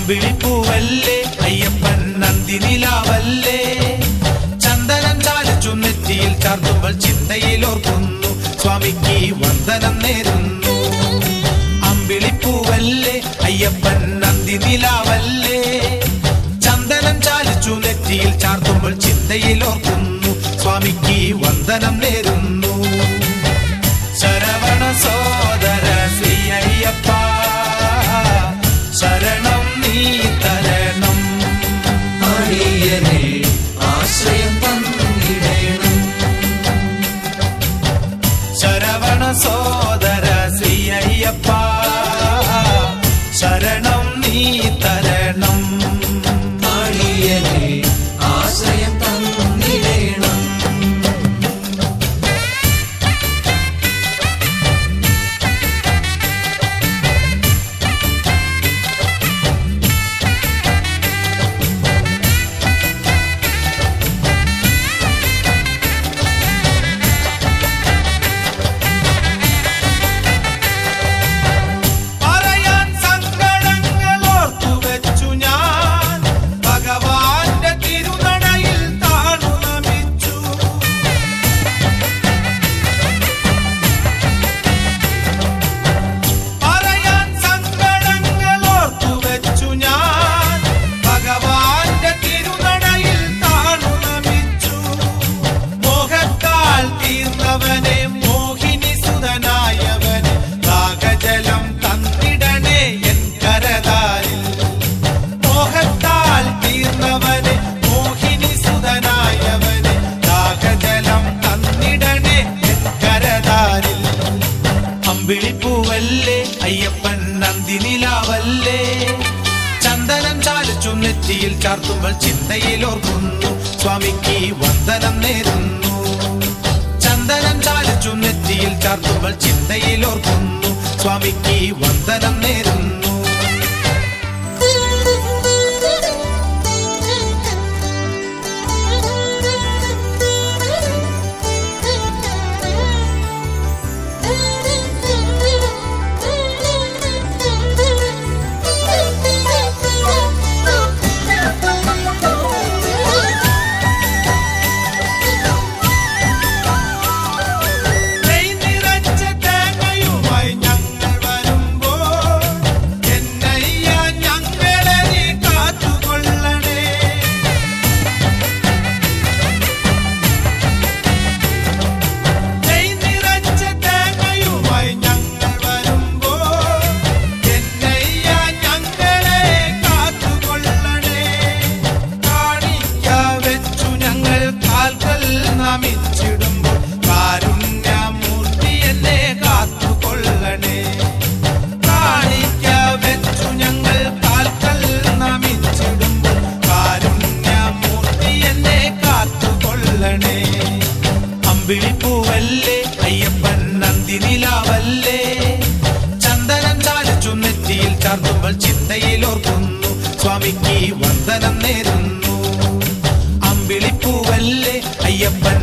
അമ്പിളിപ്പൂവല്ലേ അയ്യപ്പൻ നന്ദിനിലാവല്ലേ ചന്ദനം ചാലിച്ചു നെറ്റിയിൽ ചാർത്തുമ്പോൾ ചിന്തയിൽ ഓർക്കുന്നു സ്വാമിക്ക് വന്ദനം നേരുന്നു അമ്പിളിപ്പൂവല്ലേ അയ്യപ്പൻ നന്ദിനിലാവല്ലേ ചന്ദനം ചാലിച്ചു നെറ്റിയിൽ ചാർത്തുമ്പോൾ ചിന്തയിൽ ഓർക്കുന്നു സ്വാമിക്ക് വന്ദനം നേരുന്നു ശരവണ സോദര ശ്രീ അയ്യപ്പ ശരണം നീ തരണം അടിയനെ ആശ്രയം തന്നിടേണം ശരവണ സോദര ശ്രീ അയ്യപ്പ ശരണം നീ തരണം അടിയനെ ആശ്രയം തന്നിടേണം പറയാൻ സങ്കടങ്ങൾ ഓർത്തു വെച്ചു ഞാൻ ഭഗവാന്റെ തിരുനടയിൽ താണു നമിച്ചു പറയാൻ സങ്കടങ്ങൾ ഓർത്തു വെച്ചു ഞാൻ ഭഗവാന്റെ തിരുനടയിൽ താണു നമിച്ചു മോഹത്താൽ തീർന്നവനെ മോഹിനി സുതനായവനെ ദാഹജലം തന്നിടണേ എൻ കരതാരിൽ മോഹത്താൽ തീർന്നവനെ മോഹിനി സുതനായവനെ ദാഹജലം തന്നിടണേ എൻ കരതാരിൽ അമ്പിളിപ്പൂവല്ലേ അയ്യപ്പൻ നന്ദിനിലാവല്ലേ ചന്ദനം ചാലിച്ചു നെറ്റിയിൽ ചാർത്തുമ്പോൾ ചിന്തയിൽ ഓർക്കുന്നു സ്വാമിക്ക് വന്ദനം നേരുന്നു ചന്ദനം ചാലിച്ചു നെറ്റിയിൽ ചാർത്തുമ്പോൾ ചിന്തയിൽ ഓർക്കുന്നു സ്വാമിക്ക് വന്ദനം നേരുന്നു നെയ് നിറച്ച തേങ്ങയുമായി ഞങ്ങൾ വരുമ്പോൾ എന്നയ്യ ഞങ്ങളെ നീ കാത്തുകൊള്ളണേ നെയ് നിറച്ച തേങ്ങയുമായി ഞങ്ങൾ വരുമ്പോൾ എന്നയ്യ ഞങ്ങളെ കാത്തുകൊള്ളണേ കാണിക്ക വെച്ചു ഞങ്ങൾ കാൽക്കൽ നമിച്ചിടുമ്പോൾ കാരുണ്യമൂർത്തി എന്നെ കാത്തുകൊള്ളണേ കാണിക്ക വെച്ചു ഞങ്ങൾ കാൽക്കൽ നമിച്ചിടുമ്പോൾ കാരുണ്യമൂർത്തി എന്നെ കാത്തുകൊള്ളണേ അമ്പിളിപ്പൂവല്ലേ അയ്യപ്പൻ നന്ദിനിലാവല്ലേ ചന്ദനം ചാലിച്ചു നെറ്റിയിൽ ചാർത്തുമ്പോൾ ചിന്തയിൽ ഓർക്കുന്നു സ്വാമിക്ക് വന്ദനം നേരുന്നു അമ്പിളിപ്പൂവല്ലേ അയ്യപ്പൻ